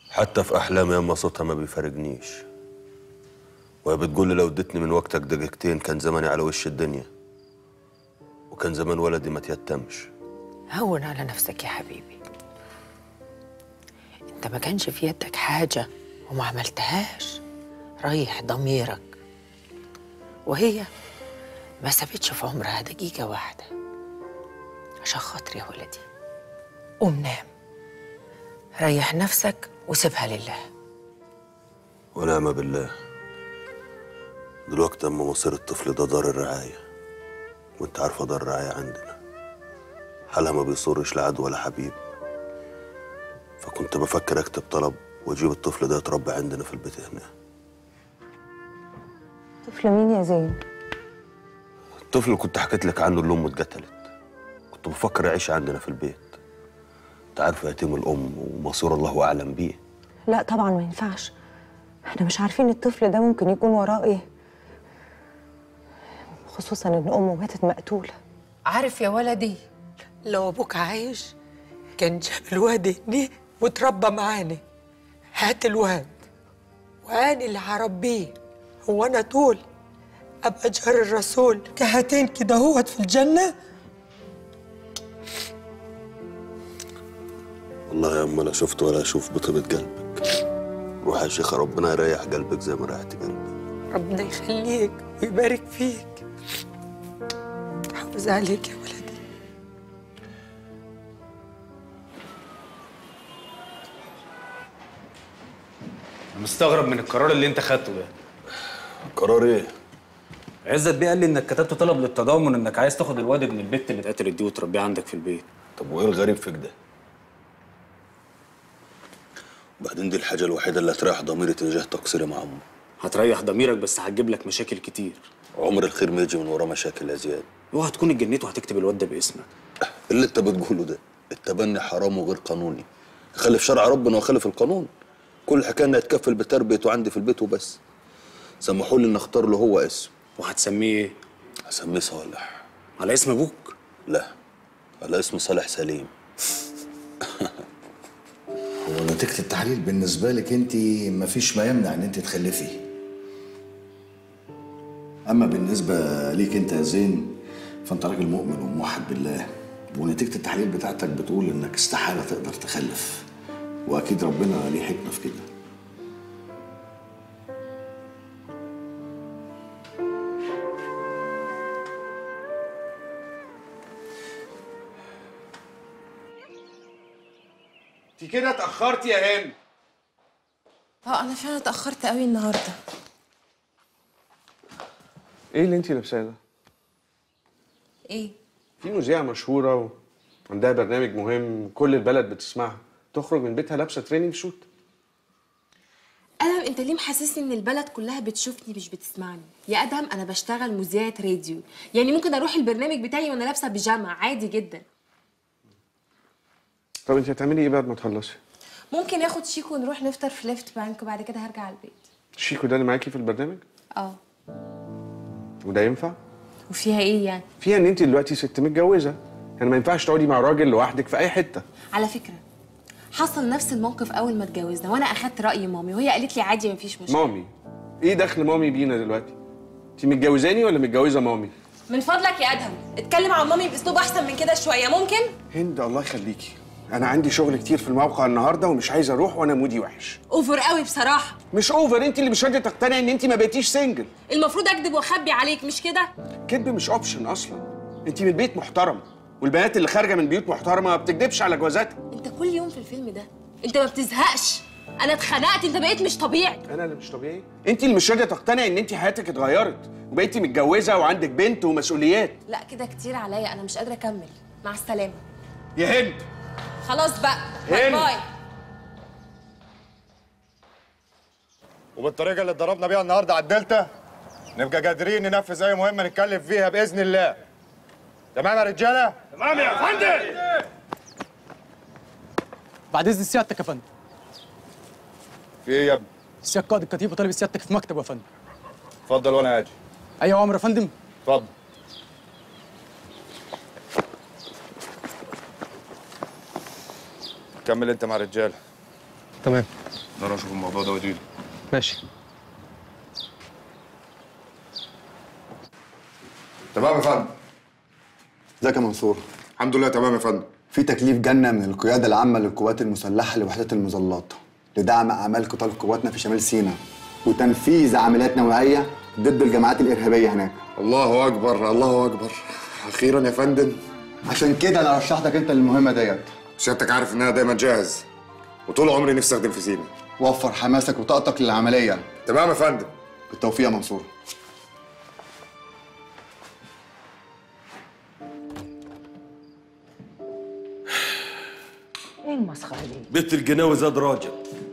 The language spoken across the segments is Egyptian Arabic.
حتى في احلامي ياما صوتها ما بيفارقنيش وهي بتقول لي لو اديتني من وقتك دقيقتين كان زماني على وش الدنيا وكان زمان ولدي ما تيتمش هون على نفسك يا حبيبي انت ما كانش في يدك حاجة وما عملتهاش ريح ضميرك وهي ما سابتش في عمرها دقيقة واحدة عشان خاطري يا ولدي قوم نام ريح نفسك وسيبها لله ونعم بالله دلوقتي اما مصير الطفل ده دار الرعاية وانت عارفة دار الرعاية عندنا حالها ما بيصورش لعدو ولا حبيب فكنت بفكر اكتب طلب واجيب الطفل ده يتربى عندنا في البيت هنا طفل مين يا زين؟ الطفل اللي كنت حكيت لك عنه اللي امه اتقتلت كنت بفكر يعيش عندنا في البيت انت عارف يتيم الام ومصير الله اعلم بيه لا طبعا ما ينفعش احنا مش عارفين الطفل ده ممكن يكون وراه ايه خصوصا ان امه ماتت مقتوله عارف يا ولدي لو ابوك عايش كان جاب الواد هني وتربى معانا هات الواد وانا اللي هربيه هو انا طول ابقى جار الرسول كهاتين كده هوت في الجنه والله يا اما لا شفت ولا اشوف بطيبة قلبك روح يا شيخة ربنا يريح قلبك زي ما ريحت قلبي ربنا يخليك ويبارك فيك حافظ عليك يا ولدي أنا مستغرب من القرار اللي انت خدته ده قرار ايه؟ عزت بيه قال لي انك كتبت طلب للتضامن انك عايز تاخد الواد ابن البت اللي اتقتلت دي وتربيه عندك في البيت طب وايه الغريب فيك ده؟ وبعدين دي الحاجة الوحيدة اللي هتريح ضميري تجاه تقصيري مع امه هتريح ضميرك بس هتجيب لك مشاكل كتير عمر الخير ما يجي من وراه مشاكل يا زياد اوعى تكون اتجنيت وهتكتب الواد ده باسمك اللي انت بتقوله ده التبني حرام وغير قانوني يخالف شرع ربنا ويخالف القانون كل الحكايه اني اتكفل بتربيته عندي في البيت وبس سمحوا لي ان اختار له هو اسم وهتسميه ايه؟ هسميه صالح على اسم ابوك لا على اسم صالح سليم هو نتيجة التحليل بالنسبة لك انت مفيش ما يمنع ان انت تخلفي اما بالنسبة ليك انت يا زين فانت راجل مؤمن وموحد بالله ونتيجة التحليل بتاعتك بتقول انك استحالة تقدر تخلف واكيد ربنا ليه حكمة في كده انت كده اتأخرت يا هند اه انا فعلا اتاخرت قوي النهارده ايه اللي انت لابساه ده؟ ايه في مذيعة مشهورة وعندها برنامج مهم كل البلد بتسمعها تخرج من بيتها لابسة تريننج شوت ادم انت ليه محسسني ان البلد كلها بتشوفني مش بتسمعني يا ادم انا بشتغل مذيعه راديو يعني ممكن اروح البرنامج بتاعي وانا لابسه بيجامه عادي جدا طب انت هتعملي ايه بعد ما تخلصي؟ ممكن اخد شيكو ونروح نفطر في ليفت بانك وبعد كده هرجع على البيت شيكو ده اللي معاكي في البرنامج اه وده ينفع؟ وفيها ايه يعني فيها ان انت دلوقتي ست متجوزة يعني ما ينفعش تقعدي مع راجل لوحدك في اي حتة على فكره حصل نفس الموقف اول ما اتجوزنا وانا اخدت راي مامي وهي قالت لي عادي مفيش مشكله مامي ايه دخل مامي بينا دلوقتي؟ انت متجوزاني ولا متجوزة مامي؟ من فضلك يا ادهم اتكلم عن مامي باسلوب احسن من كده شويه ممكن هند الله يخليكي انا عندي شغل كتير في الموقع النهارده ومش عايز اروح وانا مودي وحش اوفر قوي بصراحه مش اوفر انت اللي مش راضيه تقتنعي ان انت ما بقيتيش سنجل المفروض اكذب واخبي عليك مش كده كذب مش اوبشن اصلا انت من بيت محترم والبنات اللي خارجه من بيوت محترمه ما بتكذبش على جوازاتها انت كل يوم في الفيلم ده انت ما بتزهقش انا اتخنقت انت بقيت مش طبيعي انا اللي مش طبيعي انت اللي مش راضيه تقتنعي ان انت حياتك اتغيرت وبقيتي متجوزه وعندك بنت ومسؤوليات لا كده كتير عليا انا مش قادره اكمل مع السلامه يا هند خلاص بقى باي هند. باي وبالطريقه اللي اتدربنا بيها النهارده على الدلتا نبقى قادرين ننفذ اي مهمه نتكلم فيها باذن الله تمام يا رجاله تمام يا فندم بعد اذن سيادتك يا فندم في ايه يا ابني سيادة قائد الكتيبة طالب سيادتك في مكتب يا فندم اتفضل وانا هاجي ايوه امر يا فندم اتفضل كمل انت مع الرجاله تمام انا اشوف الموضوع ده واجيلك ماشي تمام يا فندم ازيك يا منصور الحمد لله تمام يا فندم في تكليف جنة من القيادة العامة للقوات المسلحة لوحدات المظلات لدعم أعمال قتال قواتنا في شمال سيناء وتنفيذ عمليات نوعية ضد الجماعات الإرهابية هناك الله اكبر الله اكبر اخيرا يا فندم عشان كده أنا رشحتك أنت للمهمة ديت سيادتك عارف ان انا دايما جاهز وطول عمري نفسي اخدم في سينا وفر حماسك وطاقتك للعملية تمام يا فندم بالتوفيق يا منصور ايه المسخره دي بيت الجناوي زاد راجل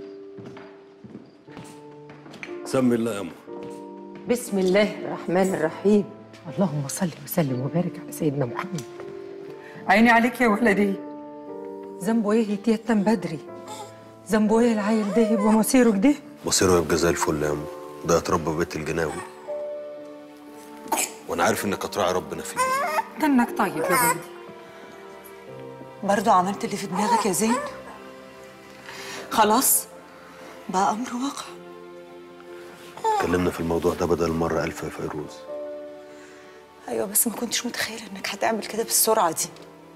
سمي الله يا أمه بسم الله الرحمن الرحيم اللهم صل وسلم وبارك على سيدنا محمد عيني عليك يا ولدي ذنبه ايه يتيتم بدري ذنبه ايه العيل ده يبقى مصيره كده مصيره يبقى زي الفل يا أمه ده اتربى في بيت الجناوي وأنا عارف إنك هتراعي ربنا فيه دنك طيب يا ولدي برضو عملت اللي في دماغك يا زين خلاص بقى أمر واقع اتكلمنا في الموضوع ده بدل مرة ألف يا فيروز أيوة بس ما كنتش متخيلة إنك هتعمل كده بالسرعة دي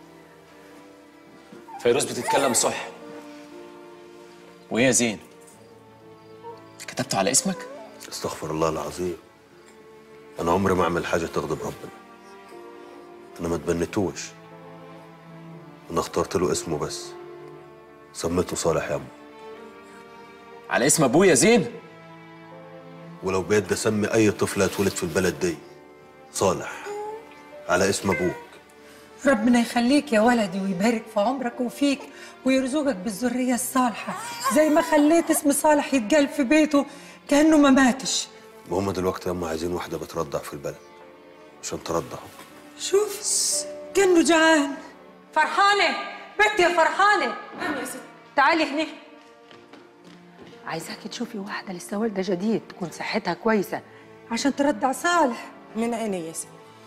فيروز بتتكلم صح وايه يا زين كتبته على اسمك استغفر الله العظيم أنا عمري ما أعمل حاجة تغضب ربنا أنا ما تبنيتوش أنا اخترت له اسمه بس سميته صالح يا أمه على اسم ابويا زين ولو بيد اسمي اي طفل اتولد في البلد دي صالح على اسم ابوك ربنا يخليك يا ولدي ويبارك في عمرك وفيك ويرزقك بالذرية الصالحة زي ما خليت اسم صالح يتقال في بيته كأنه ما ماتش ما هم دلوقتي هم عايزين واحده بترضع في البلد عشان ترضعه شوف كأنه جعان فرحانة بنتي يا فرحانة نعم يا ست تعالي هنا عايزاكي تشوفي واحدة لسه والدة جديد تكون صحتها كويسة عشان ترضع صالح من عيني يا ست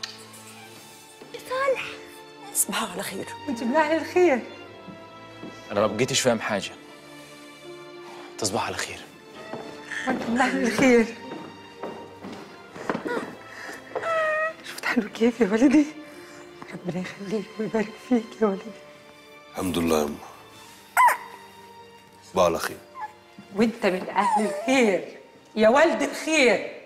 تصبحوا على خير وانت من أهل الخير انا ما بقيتش فاهم حاجه تصبح على خير وانت من أهل الخير شفت حلو كيف يا ولدي ربنا يخليك ويبارك فيك يا ولدي الحمد لله يا امه بقى على خير وانت من أهل الخير يا ولد الخير